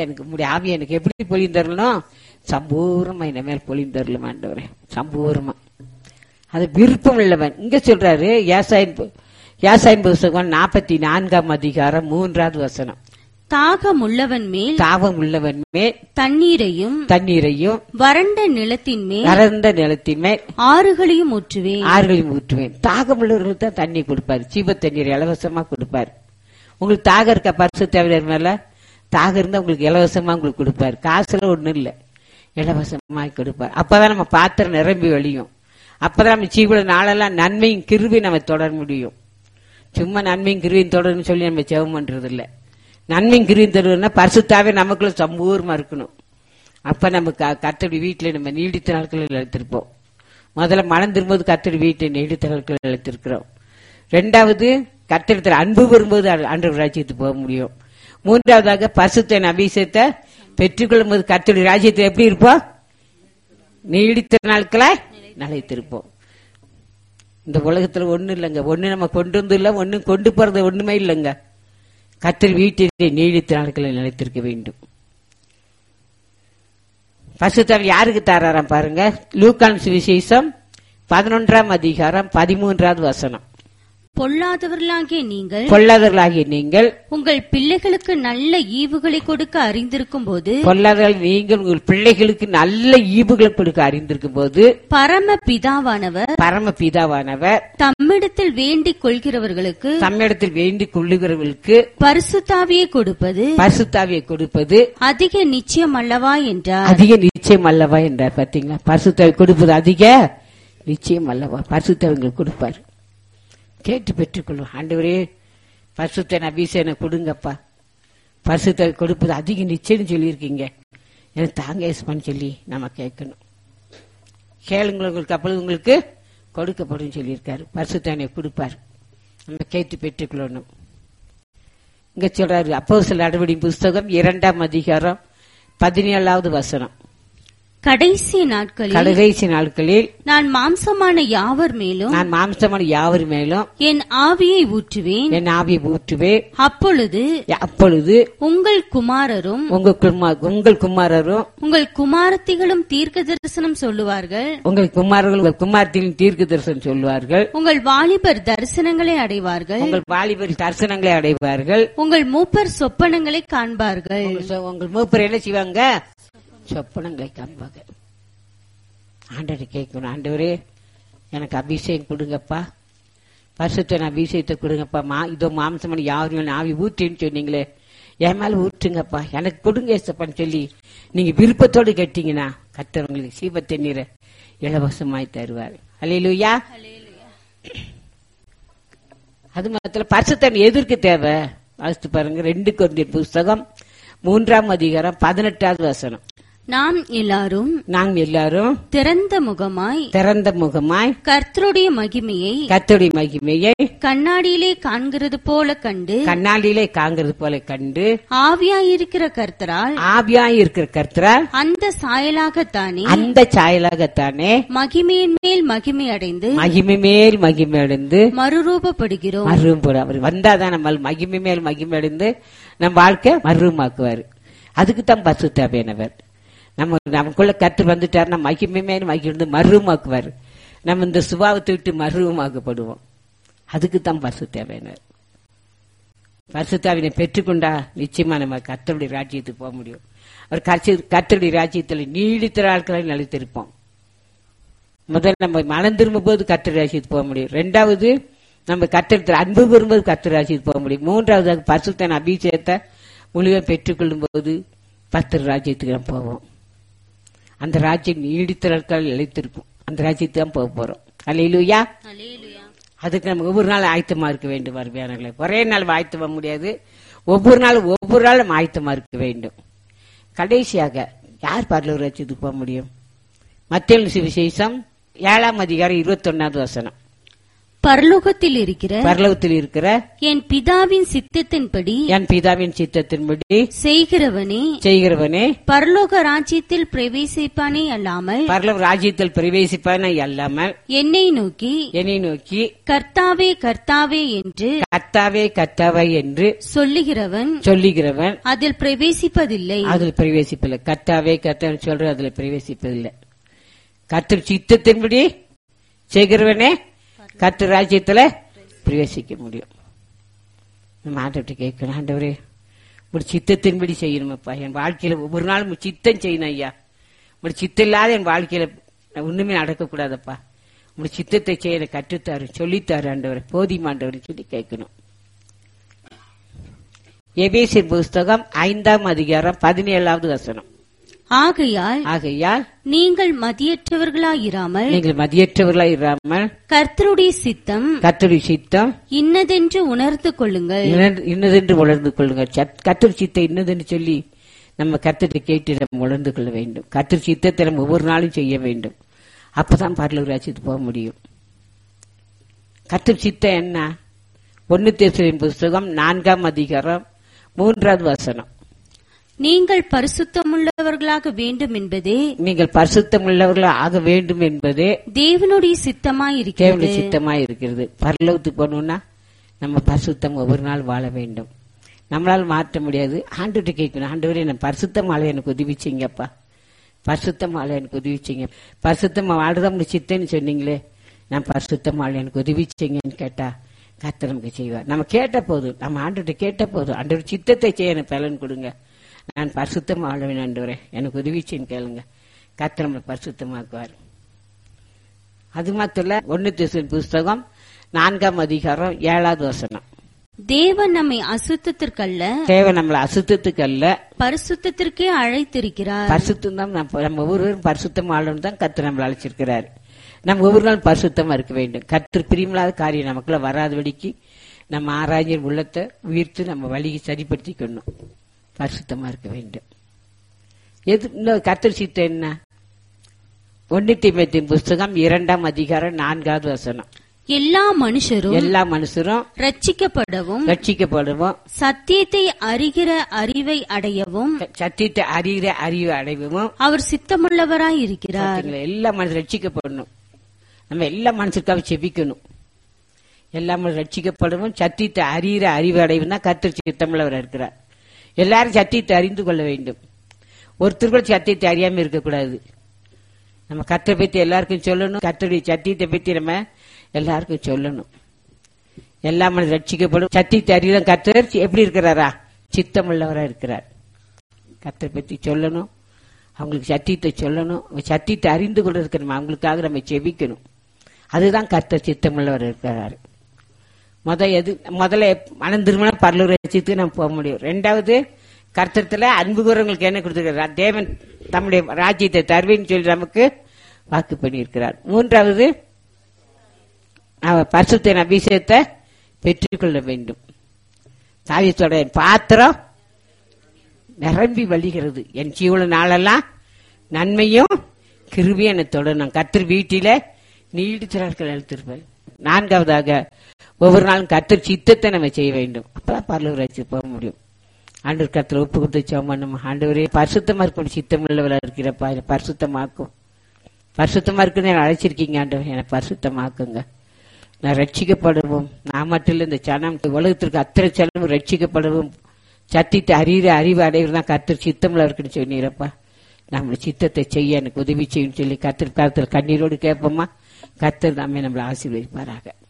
எனக்கு உங்களுடைய ஆவி எனக்கு எப்படி பொழிந்தரணும் சம்பூர்ணமா என்ன மேல் பொழிந்தரலும் ஆண்டவரே சம்பூர்ணமா அது விருப்பம் உள்ளவன் இங்க சொல்றாரு யாசாயின் பு- யாசாயின் புஸ்தகம் நாற்பத்தி நான்காம் அதிகாரம் மூன்றாவது வசனம் தாகம் உள்ளவன் மேல் தாவம் உள்ளவன் மேல் தண்ணீரையும் தண்ணீரையும் வறண்ட நிலத்தின் மேல் வறண்ட நிலத்தின் மேல் ஆறுகளையும் ஊற்றுவேன் ஆறுகளையும் ஊற்றுவேன் தாகம் உள்ளவர்களுக்கு தான் தண்ணி கொடுப்பாரு சீப தண்ணீர் இலவசமா கொடுப்பாரு உங்களுக்கு தாகம் இருக்க பரிசு தேவையான மேல தாகம் இருந்தா உங்களுக்கு இலவசமா உங்களுக்கு கொடுப்பாரு காசுல ஒண்ணும் இல்ல இலவசமா கொடுப்பார் அப்பதான் நம்ம பாத்திரம் நிரம்பி வழியும் அப்பதான் நம்ம சீவுல நாளெல்லாம் நன்மையும் கிருபையும் நம்ம தொடர முடியும் சும்மா நன்மையும் கிருவியும் தொடரும்னு சொல்லி நம்ம ஜெபம் பண்றது இல்ல நன்மையும் கிருவியும் தொடரும்னா பரிசுத்தாவே நமக்குள்ள சம்பூர்மா இருக்கணும் அப்ப நம்ம க- கர்த்தருடைய வீட்டுல நம்ம நீடித்த நாட்களில் எடுத்திருப்போம் முதல்ல மனம் திரும்பும்போது கர்த்தருடைய வீட்டை நீடித்த நாட்களில் எடுத்திருக்கிறோம் ரெண்டாவது கர்த்தரத்தில் அன்பு வரும்போது அன்று ராஜ்யத்துக்கு போக முடியும் மூன்றாவதாக பரிசுத்தன் அபிஷேகத்தை பெற்றுக்கொள்ளும் போது கர்த்தருடைய ராஜ்யத்தில் எப்படி இருப்போம் நீடித்த நாட்களை நிலைத்திருப்போம் இந்த உலகத்துல ஒண்ணு இல்லைங்க ஒண்ணு நம்ம கொண்டு வந்து இல்ல ஒண்ணு கொண்டு போறது ஒண்ணுமே இல்லைங்க கத்தர் வீட்டிலே நீடித்த நாட்களை நிலைத்திருக்க வேண்டும் பசுத்தவர் யாருக்கு தாராராம் பாருங்க லூக்கான் சுவிசேஷம் பதினொன்றாம் அதிகாரம் பதிமூன்றாவது வசனம் பொல்லாதவர்களாகிய நீங்கள் பொல்லாதவர்களாகிய நீங்கள் உங்கள் பிள்ளைகளுக்கு நல்ல ஈவுகளை கொடுக்க அறிந்திருக்கும் போது பொல்லாதவர்கள் நீங்கள் உங்கள் பிள்ளைகளுக்கு நல்ல ஈவுகளை கொடுக்க அறிந்திருக்கும் போது பரம பிதாவானவர் பரம பிதாவானவர் தம்மிடத்தில் வேண்டிக் கொள்கிறவர்களுக்கு தம்மிடத்தில் வேண்டிக் கொள்ளுகிறவர்களுக்கு பரிசுத்தாவியை கொடுப்பது பரிசுத்தாவியை கொடுப்பது அதிக நிச்சயம் அல்லவா என்றார் அதிக நிச்சயம் அல்லவா என்றார் பாத்தீங்களா பரிசுத்தாவை கொடுப்பது அதிக நிச்சயம் அல்லவா பரிசுத்தவங்களுக்கு கொடுப்பார் கேட்டு பெற்றுக்கொள்ளும் ஆண்டவரே பரிசுத்தன் அபிஷேகனை கொடுங்கப்பா பரிசுத்தாவை கொடுப்பது அதிக நிச்சயம் சொல்லியிருக்கீங்க எனக்கு தாங்க ஏசுமான்னு சொல்லி நம்ம கேட்கணும் கேளுங்கள் உங்களுக்கு அப்பொழுது உங்களுக்கு கொடுக்கப்படும் சொல்லியிருக்காரு பரிசுத்தானை கொடுப்பார் நம்ம கேட்டு பெற்றுக்கொள்ளணும் இங்க சொல்றாரு அப்போ சில நடவடி புஸ்தகம் இரண்டாம் அதிகாரம் பதினேழாவது வசனம் கடைசி நாட்களில் கடைசி நாட்களில் நான் மாம்சமான யாவர் மேலும் நான் மாம்சமான யாவர் மேலும் என் ஆவியை ஊற்றுவேன் என் ஆவியை ஊற்றுவே அப்பொழுது அப்பொழுது உங்கள் குமாரரும் உங்கள் குமார் உங்கள் குமாரரும் உங்கள் குமாரத்திகளும் தீர்க்க தரிசனம் சொல்லுவார்கள் உங்கள் குமாரர்கள் உங்கள் குமாரத்தின் தீர்க்க தரிசனம் சொல்வார்கள் உங்கள் வாலிபர் தரிசனங்களை அடைவார்கள் உங்கள் வாலிபர் தரிசனங்களை அடைவார்கள் உங்கள் மூப்பர் சொப்பனங்களை காண்பார்கள் உங்கள் சொ- உங்கள் மூப்பர் என்ன செய்வாங்க சொப்பனங்களை காண்பாங்க ஆண்டவரை கேட்கணும் ஆண்டவரே எனக்கு அபிஷேகம் கொடுங்கப்பா பரிசுத்தன் அபிஷேகத்தை கொடுங்கப்பா மா இதோ மாம்சமணி யாரும் ஆவி ஊற்றின்னு சொன்னீங்களே என் மேல ஊற்றுங்கப்பா எனக்கு கொடுங்க ஏசப்பான்னு சொல்லி நீங்க விருப்பத்தோடு கேட்டீங்கன்னா கர்த்தர் உங்களுக்கு சீப தண்ணீரை இலவசமாய் தருவார் அல்லையிலுயா அது மாத்திரம் பரிசுத்தன் எதற்கு தேவை வாசித்து பாருங்க ரெண்டு கொண்டின் புஸ்தகம் மூன்றாம் அதிகாரம் பதினெட்டாவது வசனம் நாம் எல்லாரும் நாங்கள் எல்லாரும் திறந்த முகமாய் திறந்த முகமாய் கர்த்தருடைய மகிமையை கத்தோடைய மகிமையை கண்ணாடியிலே காண்கிறது போல கண்டு கண்ணாடியிலே காங்கிறது போல கண்டு ஆவியாயிருக்கிற கர்த்தரால் ஆவியாய் இருக்கிற கர்த்தரால் அந்த சாயலாகத்தானே அந்த சாயலாகத்தானே மகிமையின் மேல் மகிமை அடைந்து மகிமை மேல் மகிமை அடைந்து மறுரூபப்படுகிறோம் மருவம் போற அவர் வந்தாதான் நம்ம மகிமை மேல் மகிமை அடைந்து நம்ம வாழ்க்கை மருவமாக்குவார் அதுக்கு தான் பசு தேவையானவர் நம்ம நமக்குள்ள கத்து வந்துட்டாருன்னா மகிமை மேல் மகிழ்ந்து இருந்து மருவமாக்குவார் நம்ம இந்த சுபாவத்தை விட்டு மருவமாக்கப்படுவோம் அதுக்கு தான் பசு தேவையானவர் பரிசுத்தாவினை பெற்றுக்கொண்டா நிச்சயமா நம்ம கர்த்தருடைய ராஜ்யத்துக்கு போக முடியும் அவர் கர்த்த- கர்த்தருடைய ராஜ்யத்தில் நீடித்த ஆட்களை நிலைத்திருப்போம் முதல்ல நம்ம மனம் திரும்பும் போது கர்த்தர் ராஜ்யத்துக்கு போக முடியும் ரெண்டாவது நம்ம கர்த்தரத்தில் அன்பு பெறும்போது கர்த்தர் ராஜ்யத்துக்கு போக முடியும் மூன்றாவது பரிசுத்தன் அபிஷேகத்தை முழுவ பெற்றுக்கொள்ளும் போது பத்தர் ராஜ்யத்துக்கு நம்ம போவோம் அந்த ராஜ்யம் நீடித்த நாட்கள் நிலைத்திருக்கும் அந்த ராஜ்யத்துக்கு தான் போக போறோம் அல்லையிலுயா அதுக்கு நம்ம ஒவ்வொரு நாள் ஆயத்தமா இருக்க வேண்டும் அருமையானவர்களே ஒரே நாள் ஆயத்தமா முடியாது ஒவ்வொரு நாளும் ஒவ்வொரு நாளும் ஆயத்தமா இருக்க வேண்டும் கடைசியாக யார் பரலூர் ராஜ்யத்துக்கு போக முடியும் மத்திய சுவிசேஷம் ஏழாம் அதிகாரம் இருபத்தொன்னாவது வசனம் பரலோகத்தில் இருக்கிற பரலோகத்தில் இருக்கிற என் பிதாவின் சித்தத்தின்படி என் பிதாவின் சித்தத்தின்படி செய்கிறவனே செய்கிறவனே பரலோக ராஜ்யத்தில் பிரவேசிப்பானே அல்லாமல் பரலோக ராஜ்யத்தில் பிரவேசிப்பான அல்லாமல் என்னை நோக்கி என்னை நோக்கி கர்த்தாவே கர்த்தாவே என்று கர்த்தாவே கர்த்தாவை என்று சொல்லுகிறவன் சொல்லுகிறவன் அதில் பிரவேசிப்பதில்லை அதில் பிரவேசிப்பில்லை கர்த்தாவே கர்த்தாவை சொல்ற அதுல பிரவேசிப்பதில்லை கர்த்தர் சித்தத்தின்படி செய்கிறவனே கர்த்தர் ராஜ்யத்துல பிரவேசிக்க முடியும் நம்ம ஆண்டவர்கிட்ட கேட்கணும் ஆண்டவரே ஒரு சித்தத்தின்படி செய்யணுமப்பா என் வாழ்க்கையில ஒவ்வொரு நாளும் உம் சித்தம் செய்யணும் ஐயா ஒரு சித்தம் இல்லாத என் வாழ்க்கையில நான் ஒண்ணுமே நடக்கக்கூடாதப்பா உங்க சித்தத்தை செய்ய எனக்கு கற்றுத்தாரு சொல்லித்தாரு ஆண்டவரை போதிமாண்டவர் சொல்லி கேட்கணும் எபேசியர் புஸ்தகம் ஐந்தாம் அதிகாரம் பதினேழாவது வசனம் ஆகையால் ஆகையால் நீங்கள் மதியற்றவர்களாயிராமல் நீங்கள் மதியற்றவர்களாய் இராமல் கர்த்தருடைய சித்தம் கத்தரி சித்தம் இன்னதென்று உணர்ந்து கொள்ளுங்கள் இன்னது- இன்னதென்று உணர்ந்து கொள்ளுங்க கத்தர் சித்தம் இன்னதென்று சொல்லி நம்ம கத்தரை கேட்டு நம்ம உணர்ந்து கொள்ள வேண்டும் கத்தர் சித்தத்தை நம்ம ஒவ்வொரு நாளும் செய்ய வேண்டும் அப்பதான் பரலூர் ராஜ்யத்துக்கு போக முடியும் கத்தர் சித்தம் என்ன ஒன்னு தேசரின் புஸ்தகம் நான்காம் அதிகாரம் மூன்றாவது வசனம் நீங்கள் பரிசுத்தமுள்ளவர்களாக வேண்டும் என்பதே நீங்கள் பரிசுத்தம் உள்ளவர்களாக ஆக வேண்டும் என்பதே தேவனுடைய சித்தமாயிருக்கிறது தேவனுடைய சித்தமா இருக்கிறது பரலோகத்துக்கு போகணும்னா நம்ம பரிசுத்தம் ஒவ்வொரு நாள் வாழ வேண்டும் நம்மளால மாற்ற முடியாது ஆண்டுகிட்ட கேட்கணும் ஆண்டவரே நான் பரிசுத்தம் வாழ எனக்கு உதவி செய்யுங்கப்பா பரிசுத்தம் வாழ எனக்கு உதவி செய்யுங்க பரிசுத்தமா வாழ்றதா உங்களுக்கு சித்தன்னு சொன்னீங்களே நான் பரிசுத்தம் வாழ எனக்கு உதவி செய்யுங்கன்னு கேட்டா கர்த்தர் நமக்கு செய்வார் நம்ம கேட்ட போதும் நம்ம ஆண்டுகிட்ட கேட்ட போதும் ஆண்டவர் சித்தத்தை செய்ய எனக்கு பலன் கொடுங்க நான் பரிசுத்தம் வாழ வேண்டும் ஆண்டவரே எனக்கு உதவி செய்யுன்னு கேளுங்க கர்த்தர் நம்மளை பரிசுத்தமாக்குவார் அது மாத்திரம் இல்ல ஒன்னு திசையின் புஸ்தகம் நான்காம் அதிகாரம் ஏழாவது வசனம் தேவன் நம்மை அசுத்தத்திற்கல்ல தேவன் நம்மளை அசுத்தத்துக்கு அல்ல பரிசுத்தத்திற்கே அழைத்திருக்கிறார் பரிசுத்தம் தான் நம்ம நம்ம ஒவ்வொருவரும் பரிசுத்தம் ஆளணும் தான் கத்து நம்மளை அழைச்சிருக்கிறார் நம்ம ஒவ்வொரு நாள் பரிசுத்தமா இருக்க வேண்டும் கத்து பிரியமில்லாத காரியம் நமக்குள்ள வராதபடிக்கு நம்ம ஆராய்ஞர் உள்ளத்தை உயிர்த்து நம்ம வழியை சரிப்படுத்திக்கணும் பரிசுத்தமா இருக்க வேண்டும் எது இன்னும் கத்தர் சித்தம் என்ன ஒன்னு தீமத்தின் புஸ்தகம் இரண்டாம் அதிகாரம் நான்காவது வசனம் எல்லா மனுஷரும் எல்லா மனுஷரும் ரட்சிக்கப்படவும் ரட்சிக்கப்படுவோம் சத்தியத்தை அறிகிற அறிவை அடையவும் சத்தியத்தை அறிகிற அறிவு அடைவோம் அவர் சித்தமுள்ளவராய் இருக்கிறார் பாத்தீங்களா? எல்லா மனசு ரட்சிக்கப்படணும் நம்ம எல்லா மனசுக்காக செபிக்கணும் எல்லா மனசு ரட்சிக்கப்படவும் சத்தியத்தை அறிகிற அறிவு அடைவும் தான் கத்தர் சித்தமுள்ளவர் இருக்கிறார் எல்லாரும் சத்தியத்தை அறிந்து கொள்ள வேண்டும் ஒருத்தர் கூட சத்தியத்தை அறியாம இருக்கக்கூடாது நம்ம கத்தரை பத்தி எல்லாருக்கும் சொல்லணும் கத்தருடைய சத்தியத்தை பத்தி நம்ம எல்லாருக்கும் சொல்லணும் எல்லா மனசு ரட்சிக்கப்படும் சத்தியத்தை அறிகிற கத்தர் எப்படி இருக்கிறாரா சித்தமுள்ளவரா இருக்கிறார் கத்தரை பத்தி சொல்லணும் அவங்களுக்கு சத்தியத்தை சொல்லணும் அவங்க சத்தியத்தை அறிந்து கொள்றதுக்கு நம்ம அவங்களுக்காக நம்ம செபிக்கணும் அதுதான் கர்த்தர் சித்தமுள்ளவர் இருக்கிறாரு முத எது முதல்ல மனம் திருமணம் பரலூர் ரசித்துக்கு நம்ம போக முடியும் ரெண்டாவது கர்த்தத்துல அன்பு கூறவங்களுக்கு என்ன கொடுத்துருக்கிறார் தேவன் தம்முடைய ராஜ்யத்தை தருவேன்னு சொல்லி நமக்கு வாக்கு பண்ணியிருக்கிறார் மூன்றாவது அவர் பரிசுத்தின் அபிஷேகத்தை பெற்றுக்கொள்ள வேண்டும் தாவியத்தோட பாத்திரம் நிரம்பி வழிகிறது என் ஜீவன நாளெல்லாம் நன்மையும் கிருபியும் என்னை தொடரணும் கத்தர் வீட்டில நீடித்த நாட்கள் அழுத்திருப்பேன் நான்காவதாக ஒவ்வொரு நாளும் கத்தர் சித்தத்தை நம்ம செய்ய வேண்டும் அப்பதான் பரலூர் ராஜ்யத்துக்கு போக முடியும் ஆண்டவர் கத்தர் ஒப்பு கொடுத்து சோம் பண்ணும் ஆண்டவரே பரிசுத்தமா இருக்கணும் சித்தம் உள்ளவரா இருக்கிறப்பா என்னை பரிசுத்தமாக்கும் பரிசுத்தமா இருக்குன்னு என்னை அழைச்சிருக்கீங்க ஆண்டவர் என்னை பரிசுத்தமாக்குங்க நான் ரட்சிக்கப்படுவோம் நான் மட்டும் இல்ல இந்த சனம் உலகத்திற்கு அத்தனை செலவும் ரட்சிக்கப்படுவோம் சத்தியத்தை அறிகிற அறிவு அடைவது தான் கத்தர் சித்தம்ல இருக்குன்னு சொன்னீரப்பா நம்மளை சித்தத்தை செய்ய எனக்கு உதவி செய்யும் சொல்லி கத்தர் கருத்தில் கண்ணீரோடு கேட்போமா கத்தர் தாமே நம்மளை ஆசீர்வதிப்பாராக